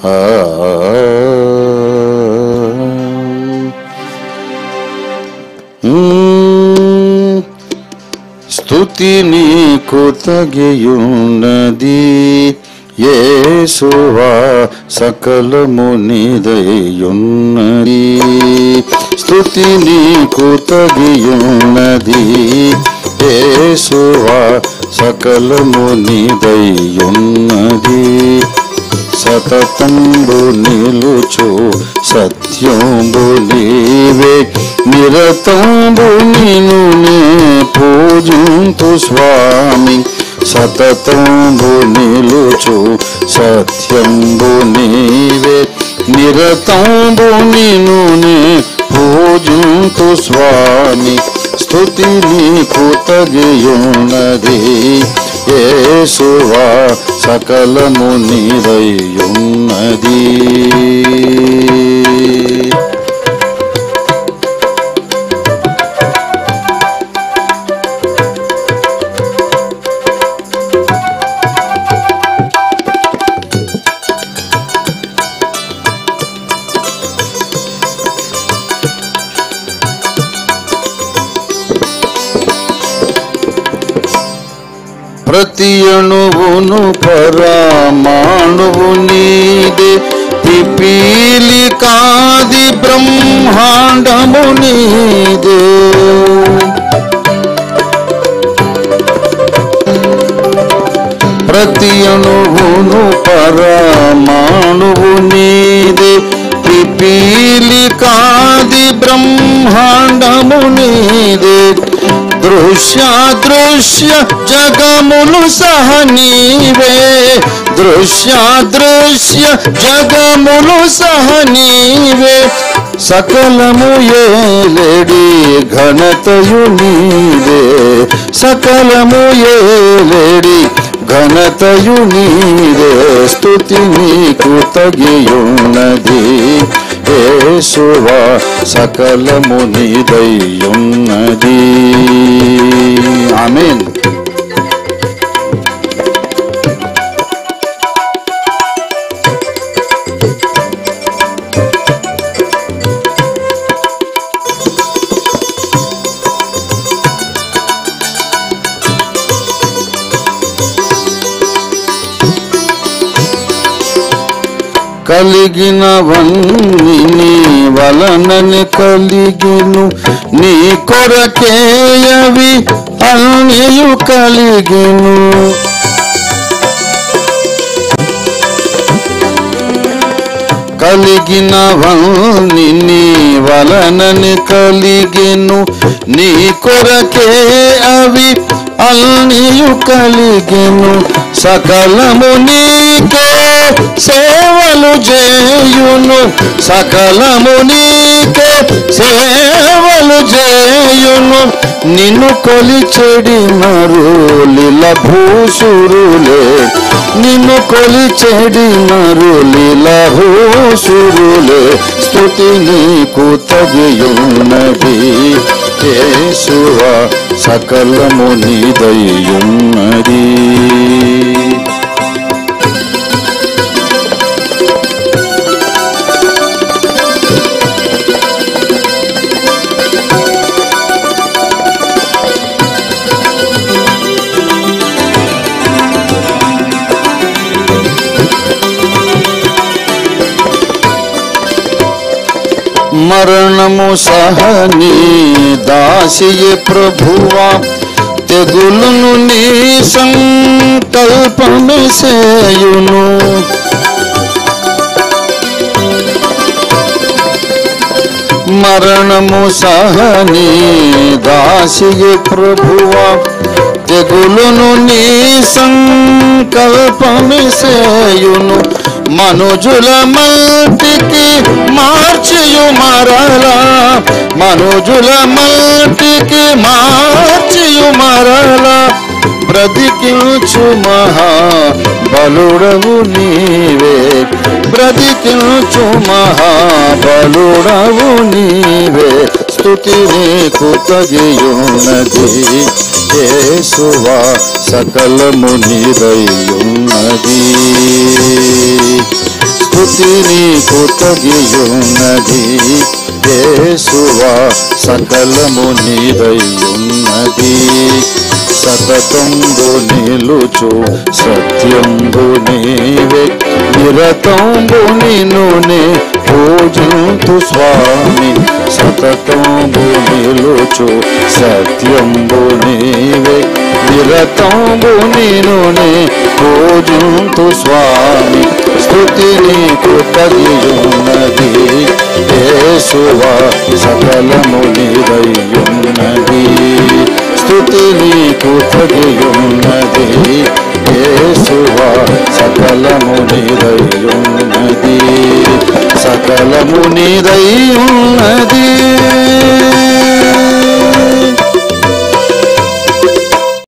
ఆ మ్మ్. స్తుతి నీకు తగియున్నది యేసువా సకలము నీదయున్నది స్తుతి నీకు తగియున్నది యేసువా సకలము నీదయున్నది సతతంబు నిలుచు సత్యంబు నీవే నిరతంబు నిను నే పూజింతు స్వామి సతతంబు నిలుచు సత్యంబు నీవే నిరతంబు నిను నే పూజింతు స్వామి స్తుతి నీకు తగియున్నది యేసువా సకలము నీదయ్యున్నది ప్రతి అణువును పరమాణువు నీదే పిపీలి కాది బ్రహ్మాండము నీదే ప్రతి అణువును పరమాణువు నీదే పిపీలి కాది బ్రహ్మాండము నీదే దృశ్యాదృశ్య జగములు సహ నీవే దృశ్యాదృశ్య జగములు సహ నీవే సకలము ఏలేడి ఘనతయు నీవే సకలము ఏలేడి ఘనతయు నీవే స్తుతి నీకు తగియున్నది యేసువా సకలము నీదయ్యున్నది ఆమేన్ కలిగినవన్నీ నీ వలనని కలిగిను నీ కొరకేయవి అన్నయు కలిగిను కలిగినవన్నీ నీ వలనని కలిగిను నీ కొరకే అవి అల్నియు కలిగిను సకలము నీకే సేవలు చేయును సకలము నీకే సేవలు చేయును నిన్ను కొలిచెడి మరులిల భూసురులే నిన్ను కొలిచెడి మరులిల భూసురులే స్తుతి నీకు తగియున్నది యేసువా సకలము నీదయ్యున్నది మరణము సహని దాసియే ప్రభువా తెగులును నీ సంకల్పమే సేయును మరణము సహని దాసియే ప్రభువా తెగులును నీ సంకల్పమే సేయును మనుజుల మల్టికి మార్చియు మరలా మనుజుల మల్టికి మార్చియు మరలా బ్రతికించు మహా బలుడవు నీవే బ్రతికించు మహా బలుడవు నీవే స్తుతి నీకు తగియున్నది యేసువా సకలము నీదయ్యున్నది స్తుతి నీకు తగియున్నది యేసువా సకలము నీదయ్యున్నది సతతంబు నిలుచు సత్యంబు నీవే నిరతంబు నిన్నునే పూజింతు స్వామి సతతంబు నిలుచు సత్యంబు నీవే నిరతంబు నిన్నునే పూజింతు స్వామి స్తుతి నీకు తగియున్నది యేసువా సకలము నీదయ్యున్నది స్తుతి నీకు తగియున్నది యేసువా సకలము నీదయ్యున్నది సకలము నీదయ్యున్నది